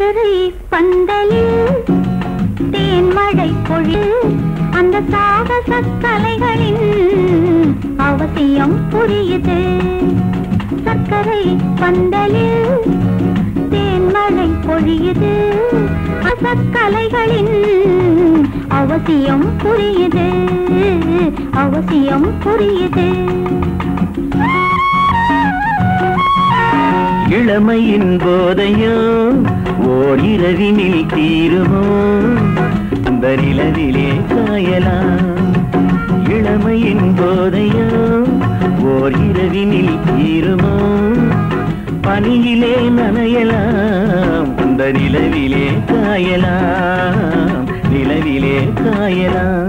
சர்க்கரை பந்தலில் தேன்மழை பொழில் அந்த சாகச கலைகளின் அவசியம் புரியுது சர்க்கரை பந்தலில் தேன்மழை பொழியுது அசக்கலைகளின் அவசியம் புரியுது அவசியம் புரியுது இளமையின் போதையோ ஓர் இரவினில் தீருமோ இந்த நிலவிலே காயலாம் இளமையின் போதையோ ஓர் இரவினில் தீருமோ பனியிலே நனையலாம் இந்த நிலவிலே காயலாம் நிலவிலே காயலாம்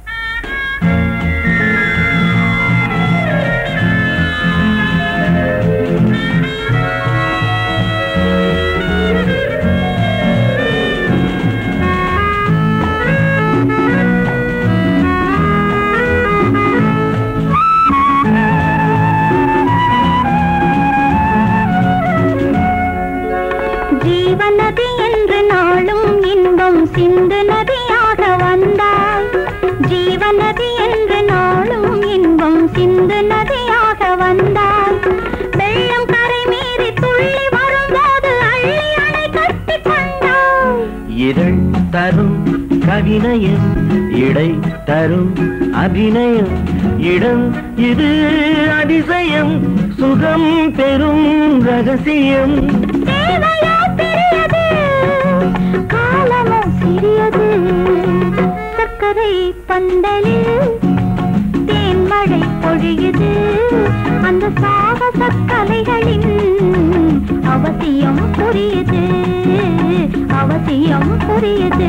ஜீவநதி என்று நாளும் இன்பம் சிந்து நதியாக வந்தாய் ஜீவநதி என்று நாளும் இன்பம் சிந்து நதியாக வந்தாய் வெள்ளம் கரை மீறி துள்ளி வரும்போது அள்ளி அணை கட்டி கொண்டாய் இதழ் தரும் கவினயம் இடை தரும் அபிநயம் இடம் இது அதிசயம் சுகம் பெறும் ரகசியம் தேவையோ பெரியது காலமோ சிறியது சர்க்கரை பந்தலில் தேன்மழை பொழியுது அந்த சாகச கலைகளின் அவசியம் புரியுது அவசியம் புரியுது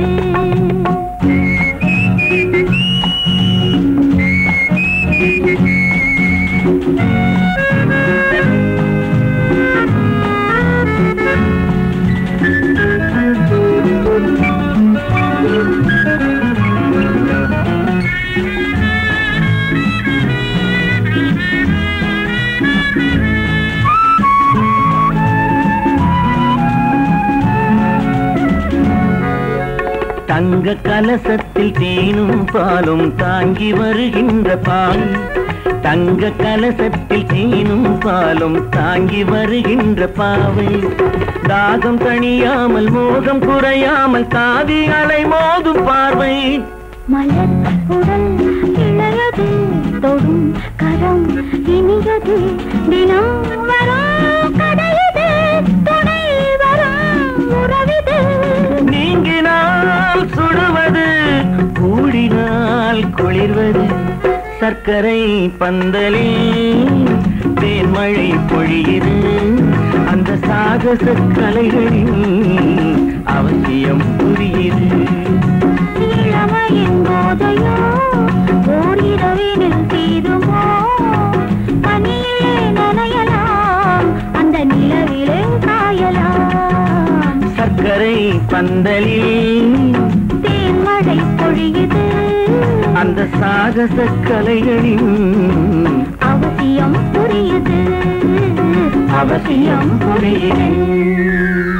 தங்க கலசத்தில் தேனும் பாலும் தாங்கி வருகின்ற பால் தங்க கலசத்தில் தேனும் பாலும் தாங்கி வருகின்ற பாவை தாகம் தணியாமல் மோகம் குறையாமல் காதி அலை மோதும் பார்வை மலர் உடல் இளையது தொடும் கரம் இனியது தினம் வரும் கதையது துணை வரும் உறவிது நீங்கினால் சுடுவது கூடினால் குளிர்வது சர்க்கரை பந்தலில் தேன்மழை பொழியுது அந்த சாகச கலைகளின் அவசியம் புரியுது இளமையின் போதையோ ஓர் இரவினில் தீருமோ பனியிலே நனையலாம் அந்த நிலவிலே காயலாம் சர்க்கரை பந்தலில் தேன்மழை பொழியுது அந்த சாகச கலைகளின் அவசியம் புரியுது அவசியம் புரியுது